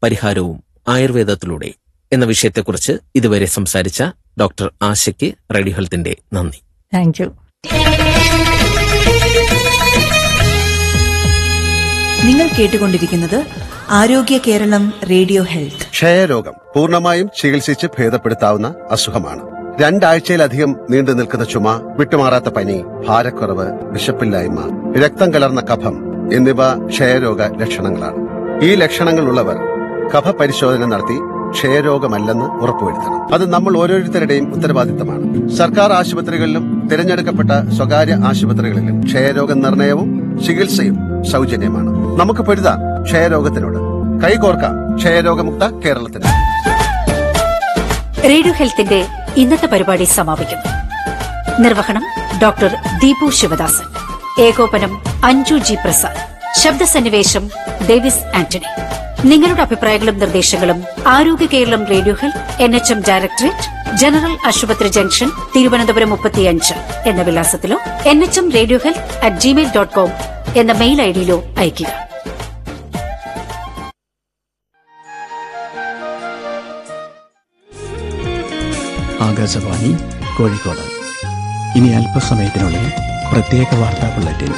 പരിഹാരവും ആയുർവേദത്തിലൂടെ എന്ന വിഷയത്തെക്കുറിച്ച് ഇതുവരെ സംസാരിച്ച ഡോക്ടർ ആശയ്ക്ക് റേഡിയോ ഹെൽത്തിന്റെ നന്ദി താങ്ക് യു നിങ്ങൾ കേട്ടുകൊണ്ടിരിക്കുന്നത് ആരോഗ്യ കേരളം റേഡിയോ ഹെൽത്ത് ക്ഷയരോഗം പൂർണ്ണമായും ചികിത്സിച്ച് ഭേദപ്പെടുത്താവുന്ന അസുഖമാണ് രണ്ടാഴ്ചയിലധികം നീണ്ടു നിൽക്കുന്ന ചുമ വിട്ടുമാറാത്ത പനി ഭാരക്കുറവ് വിശപ്പില്ലായ്മ രക്തം കലർന്ന കഫം എന്നിവ ക്ഷയരോഗ ലക്ഷണങ്ങളാണ് ഈ ലക്ഷണങ്ങളുള്ളവർ കഫ പരിശോധന നടത്തി ക്ഷയരോഗമല്ലെന്ന് ഉറപ്പുവരുത്തണം അത് നമ്മൾ ഓരോരുത്തരുടെയും ഉത്തരവാദിത്തമാണ് സർക്കാർ ആശുപത്രികളിലും തിരഞ്ഞെടുക്കപ്പെട്ട സ്വകാര്യ ആശുപത്രികളിലും ക്ഷയരോഗ നിർണയവും ചികിത്സയും സൗജന്യമാണ് നമുക്ക് പൊരുതാം ക്ഷയരോഗത്തിനോട് കൈകോർക്കാം ക്ഷയരോഗമുക്ത കേരളത്തിന് റേഡിയോ ഹെൽത്തിന്റെ ഇന്നത്തെ പരിപാടി സമാപിക്കുന്നു നിർവഹണം ഡോക്ടർ ദീപു ശിവദാസൻ ഏകോപനം അഞ്ജു ജി പ്രസാദ് ശബ്ദസന്നിവേശം ഡേവിസ് ആന്റണി നിങ്ങളുടെ അഭിപ്രായങ്ങളും നിർദ്ദേശങ്ങളും ആരോഗ്യ Keralam radio health N H M directorate general ആശുപത്രി ജംഗ്ഷൻ തിരുവനന്തപുരം മുപ്പത്തിയഞ്ച് എന്ന വിലാസത്തിലോ N H M radio health at Gmail dot com എന്ന മെയിൽ ഐഡിയിലോ അയയ്ക്കുക ആകാശവാണി കോഴിക്കോട് ഇനി അല്പസമയത്തിനുള്ളിൽ പ്രത്യേക വാർത്താ ബുള്ളറ്റിൻ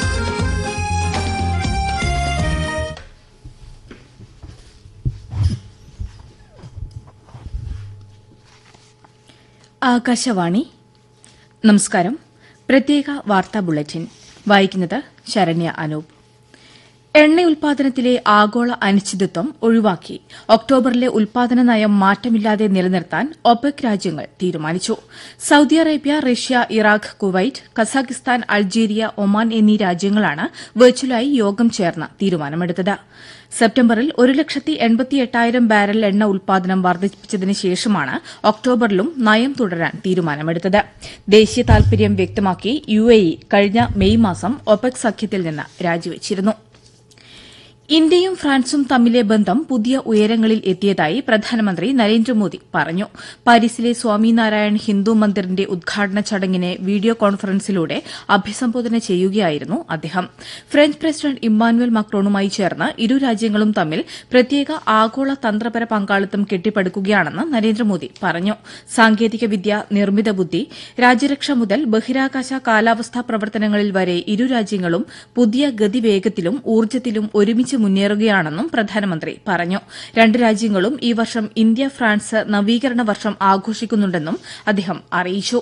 ആകാശവാണി നമസ്കാരം പ്രത്യേക വാർത്താ ബുള്ളറ്റിൻ വായിക്കുന്നത് ശരണ്യ അനൂപ് എണ്ണ ഉൽപാദനത്തിലെ ആഗോള അനിശ്ചിതത്വം ഒഴിവാക്കി ഒക്ടോബറിലെ ഉൽപാദന നയം മാറ്റമില്ലാതെ നിലനിർത്താൻ ഒപെക് രാജ്യങ്ങൾ തീരുമാനിച്ചു Saudi Arabia Russia Iraq Kuwait Kazakhstan Algeria Oman എന്നീ രാജ്യങ്ങളാണ് വെർച്വലായി യോഗം ചേർന്ന് തീരുമാനമെടുത്തത് സെപ്റ്റംബറിൽ ഒരു ലക്ഷത്തി എൺപത്തിയെട്ടായിരം ബാരൽ എണ്ണ ഉൽപാദനം വർദ്ധിപ്പിച്ചതിന് ശേഷമാണ് ഒക്ടോബറിലും നയം തുടരാൻ തീരുമാനമെടുത്തത് ദേശീയ താൽപര്യം വ്യക്തമാക്കി യു കഴിഞ്ഞ മെയ് മാസം ഒപെക് സഖ്യത്തിൽ നിന്ന് രാജിവച്ചിരുന്നു ഇന്ത്യയും ഫ്രാൻസും തമ്മിലെ ബന്ധം പുതിയ ഉയരങ്ങളിൽ എത്തിയതായി പ്രധാനമന്ത്രി നരേന്ദ്രമോദി പറഞ്ഞു പാരീസിലെ സ്വാമിനാരായൺ ഹിന്ദു മന്ദിറിന്റെ ഉദ്ഘാടന ചടങ്ങിനെ വീഡിയോ കോൺഫറൻസിലൂടെ അഭിസംബോധന ചെയ്യുകയായിരുന്നു അദ്ദേഹം ഫ്രഞ്ച് പ്രസിഡന്റ് ഇമ്മാനുവൽ മക്രോണുമായി ചേർന്ന് ഇരു രാജ്യങ്ങളും തമ്മിൽ പ്രത്യേക ആഗോള തന്ത്രപര പങ്കാളിത്തം കെട്ടിപ്പടുക്കുകയാണെന്ന് നരേന്ദ്രമോദി പറഞ്ഞു സാങ്കേതികവിദ്യ നിർമ്മിത ബുദ്ധി രാജ്യരക്ഷ മുതൽ ബഹിരാകാശ കാലാവസ്ഥാ പ്രവർത്തനങ്ങളിൽ വരെ ഇരു രാജ്യങ്ങളും പുതിയ ഗതിവേഗത്തിലും ഊർജ്ജത്തിലും ഒരുമിച്ച് മുന്നേറുകയാണെന്നും പ്രധാനമന്ത്രി പറഞ്ഞു രണ്ട് രാജ്യങ്ങളും ഈ വർഷം ഇന്ത്യ ഫ്രാൻസ് നവീകരണ വർഷം ആഘോഷിക്കുന്നുണ്ടെന്നും അദ്ദേഹം അറിയിച്ചു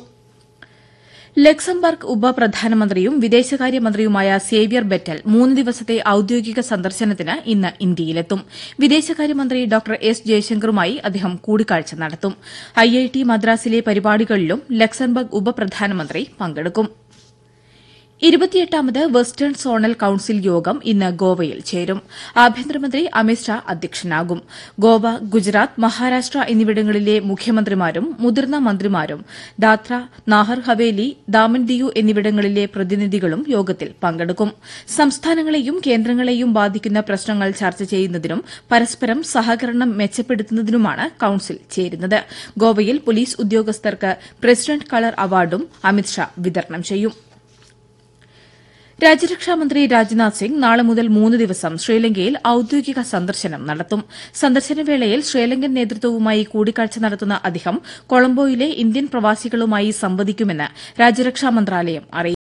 ലക്സംബർഗ് ഉപപ്രധാനമന്ത്രിയും വിദേശകാര്യമന്ത്രിയുമായ സേവ്യർ ബെറ്റൽ മൂന്ന് ദിവസത്തെ ഔദ്യോഗിക സന്ദർശനത്തിന് ഇന്ന് ഇന്ത്യയിലെത്തും വിദേശകാര്യമന്ത്രി ഡോക്ടർ എസ് ജയശങ്കറുമായി അദ്ദേഹം കൂടിക്കാഴ്ച നടത്തും ഐഐടി മദ്രാസിലെ പരിപാടികളിലും ലക്സംബർഗ് ഉപപ്രധാനമന്ത്രി പങ്കെടുക്കും ഇരുപത്തിയെട്ടാമത് വെസ്റ്റേൺ സോണൽ കൌൺസിൽ യോഗം ഇന്ന് ഗോവയിൽ ചേരും ആഭ്യന്തരമന്ത്രി അമിത്ഷാ അധ്യക്ഷനാകും ഗോവ ഗുജറാത്ത് മഹാരാഷ്ട്ര എന്നിവിടങ്ങളിലെ മുഖ്യമന്ത്രിമാരും മുതിർന്ന മന്ത്രിമാരും ദാദ്ര നാഹർ ഹവേലി ദാമൻ ദിയു എന്നിവിടങ്ങളിലെ പ്രതിനിധികളും യോഗത്തിൽ പങ്കെടുക്കും സംസ്ഥാനങ്ങളെയും കേന്ദ്രങ്ങളെയും ബാധിക്കുന്ന പ്രശ്നങ്ങൾ ചർച്ച ചെയ്യുന്നതിനും പരസ്പരം സഹകരണം മെച്ചപ്പെടുത്തുന്നതിനുമാണ് കൌൺസിൽ ചേരുന്നത് ഗോവയിൽ പോലീസ് ഉദ്യോഗസ്ഥർക്ക് പ്രസിഡന്റ് കളർ അവാർഡും അമിത്ഷാ വിതരണം ചെയ്യും രാജ്യരക്ഷാമന്ത്രി രാജ്നാഥ് സിംഗ് നാളെ മുതൽ മൂന്ന് ദിവസം ശ്രീലങ്കയിൽ ഔദ്യോഗിക സന്ദർശനം നടത്തും സന്ദർശനവേളയിൽ ശ്രീലങ്കൻ നേതൃത്വവുമായി കൂടിക്കാഴ്ച നടത്തുന്ന അദ്ദേഹം കൊളംബോയിലെ ഇന്ത്യൻ പ്രവാസികളുമായി സംവദിക്കുമെന്ന് രാജ്യരക്ഷാ മന്ത്രാലയം അറിയിച്ചു